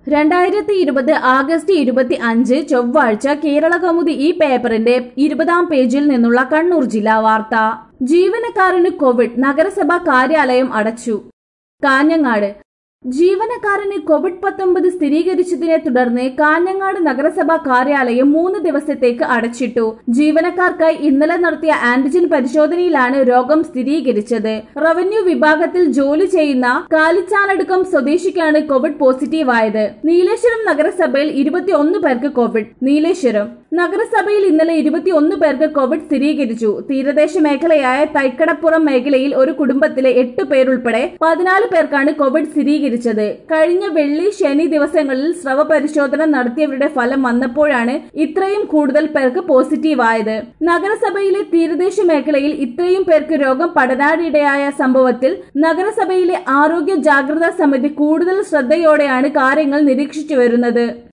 രണ്ടായിരത്തി ഇരുപത് ആഗസ്റ്റ് ഇരുപത്തി അഞ്ച് ചൊവ്വാഴ്ച കേരള കൗമുദി ഈ പേപ്പറിന്റെ ഇരുപതാം പേജിൽ നിന്നുള്ള കണ്ണൂർ ജില്ലാ വാർത്ത ജീവനക്കാരന് കോവിഡ് നഗരസഭാ കാര്യാലയം അടച്ചു കാഞ്ഞങ്ങാട് ജീവനക്കാരന് കോവിഡ് പത്തൊമ്പത് സ്ഥിരീകരിച്ചതിനെ തുടർന്ന് കാഞ്ഞങ്ങാട് നഗരസഭാ കാര്യാലയം മൂന്ന് ദിവസത്തേക്ക് അടച്ചിട്ടു ജീവനക്കാർക്കായി ഇന്നലെ നടത്തിയ ആന്റിജൻ പരിശോധനയിലാണ് രോഗം സ്ഥിരീകരിച്ചത് റവന്യൂ വിഭാഗത്തിൽ ജോലി ചെയ്യുന്ന കാലിച്ചാനടുക്കം സ്വദേശിക്കാണ് കോവിഡ് പോസിറ്റീവായത് നീലേശ്വരം നഗരസഭയിൽ ഇരുപത്തിയൊന്ന് പേർക്ക് കോവിഡ് നീലേശ്വരം നഗരസഭയിൽ ഇന്നലെ ഇരുപത്തിയൊന്ന് പേർക്ക് കോവിഡ് സ്ഥിരീകരിച്ചു തീരദേശ മേഖലയായ തൈക്കടപ്പുറം മേഖലയിൽ ഒരു കുടുംബത്തിലെ എട്ട് പേരുൾപ്പെടെ പതിനാല് പേർക്കാണ് കോവിഡ് സ്ഥിരീകരിച്ചത് കഴിഞ്ഞ വെള്ളി ശനി ദിവസങ്ങളിൽ സ്രവ പരിശോധന നടത്തിയവരുടെ ഫലം വന്നപ്പോഴാണ് ഇത്രയും കൂടുതൽ പേർക്ക് പോസിറ്റീവായത് നഗരസഭയിലെ തീരദേശ മേഖലയിൽ ഇത്രയും പേർക്ക് രോഗം പടരാനിടയായ സംഭവത്തിൽ നഗരസഭയിലെ ആരോഗ്യ ജാഗ്രതാ സമിതി കൂടുതൽ ശ്രദ്ധയോടെയാണ് കാര്യങ്ങൾ നിരീക്ഷിച്ചു വരുന്നത്